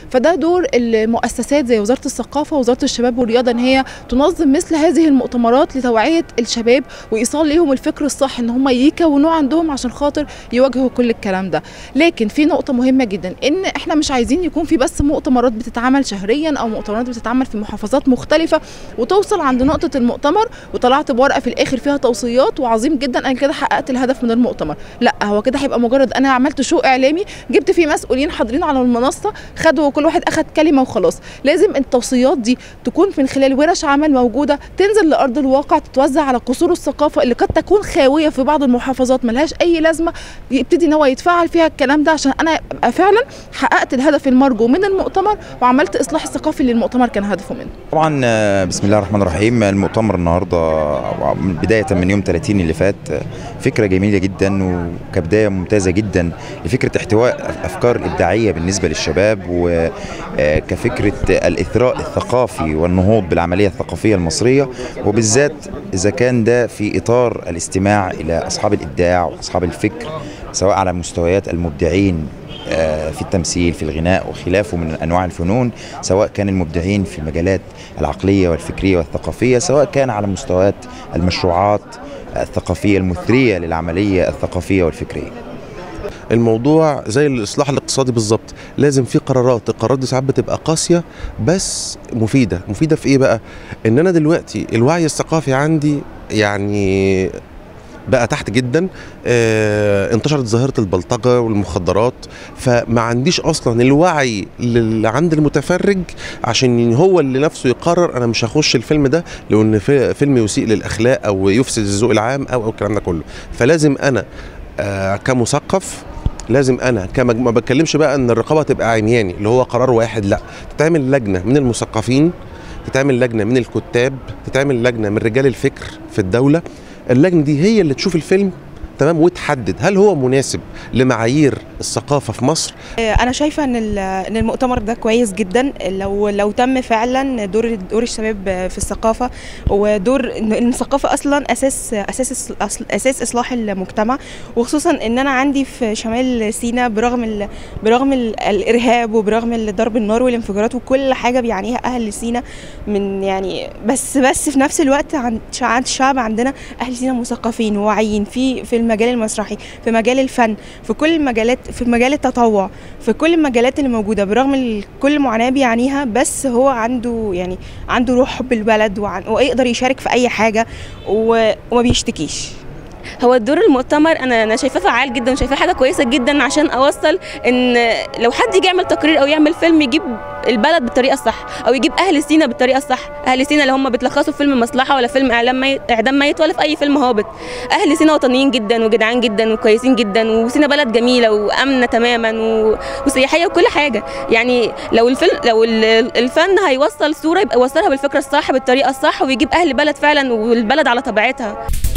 فده دور المؤسسات زي وزاره الثقافه ووزاره الشباب والرياضه ان هي تنظم مثل هذه المؤتمرات لتوعيه الشباب وايصال ليهم الفكر الصح ان هم يكونوه عندهم عشان خاطر يواجهوا كل الكلام ده لكن في نقطه مهمه جدا ان احنا مش عايزين يكون في بس مؤتمرات بتتعمل شهريا او مؤتمرات بتتعمل في محافظات مختلفه وتوصل عند نقطه المؤتمر وطلعت بورقه في الاخر فيها توصيات وعظيم جدا انا كده حققت الهدف من المؤتمر لا هو كده هيبقى مجرد انا عملت شو اعلامي جبت فيه مسؤولين حاضرين على المنصه خدوا كل واحد اخد كلمه وخلاص لازم التوصيات دي تكون من خلال ورش عمل موجوده تنزل لارض الواقع تتوزع على قصور الثقافه اللي قد تكون خاويه في بعض المحافظات ملهاش اي لازمه يبتدي ان هو يتفاعل فيها الكلام ده عشان انا ابقى فعلا حققت الهدف المرجو من المؤتمر وعملت اصلاح الثقافي اللي المؤتمر كان هدفه منه طبعا آه، بسم الله الرحمن الرحيم المؤتمر النهارده أو من بدايه من يوم 30 اللي فات آه، فكره جميله جدا وكبدايه ممتازه جدا لفكره احتواء افكار ابداعيه بالنسبه للشباب وكفكره الاثراء الثقافي والنهوض بالعمليه الثقافيه المصريه وبالذات اذا كان ده في اطار الاستماع الى اصحاب الابداع واصحاب الفكر سواء على مستويات المبدعين آه، في التمثيل في الغناء وخلافه من انواع الفنون سواء كان المبدعين في المجالات العقليه والفكريه والثقافيه سواء كان على مستويات المشروعات الثقافيه المثريه للعمليه الثقافيه والفكريه الموضوع زي الاصلاح الاقتصادي بالظبط لازم في قرارات القرارات دي ساعات بتبقى قاسيه بس مفيده مفيده في ايه بقى ان انا دلوقتي الوعي الثقافي عندي يعني بقى تحت جدا آه انتشرت ظاهره البلطجه والمخدرات فما عنديش اصلا الوعي اللي عند المتفرج عشان هو اللي نفسه يقرر انا مش هخش الفيلم ده لو ان في- فيلم يسيء للاخلاق او يفسد الذوق العام او او الكلام ده كله فلازم انا آه كمثقف لازم انا كما ما بتكلمش بقى ان الرقابه تبقى عمياني اللي هو قرار واحد لا تتعمل لجنه من المثقفين تتعمل لجنه من الكتاب تتعمل لجنه من رجال الفكر في الدوله اللجنه دي هي اللي تشوف الفيلم تمام وتحدد هل هو مناسب لمعايير الثقافه في مصر انا شايفه ان ال- ان المؤتمر ده كويس جدا لو لو تم فعلا دور دور الشباب في الثقافه ودور ان إن الثقافه اصلا اساس اساس أصل- اساس اصلاح المجتمع وخصوصا ان انا عندي في شمال سيناء برغم ال برغم ال الارهاب وبرغم ضرب النار والانفجارات وكل حاجه بيعنيها اهل سيناء من يعني بس بس في نفس الوقت عند عند الشعب عندنا اهل سيناء مثقفين وواعيين في في المجال المسرحي في مجال الفن في كل المجالات في مجال التطوع في كل المجالات اللي موجوده برغم ال- كل معاناه بيعانيها بس هو عنده يعني عنده روح حب البلد وعن ويقدر يشارك في اي حاجه و- وما بيشتكيش هو الدور المؤتمر انا انا شايفاه فعال جدا وشايفاه حاجه كويسه جدا عشان اوصل ان لو حد يجي يعمل تقرير او يعمل فيلم يجيب البلد بالطريقه الصح او يجيب اهل سينا بالطريقه الصح اهل سينا اللي هم بيتلخصوا في فيلم مصلحه ولا فيلم اعلام ميت اعدام ميت ولا في اي فيلم هابط اهل سينا وطنيين جدا وجدعان جدا وكويسين جدا وسينا بلد جميله وامنه تماما و... وسياحيه وكل حاجه يعني لو الفيلم لو ال- الفن هيوصل صوره يبقى يوصلها بالفكره الصح بالطريقه الصح ويجيب اهل بلد فعلا والبلد على طبيعتها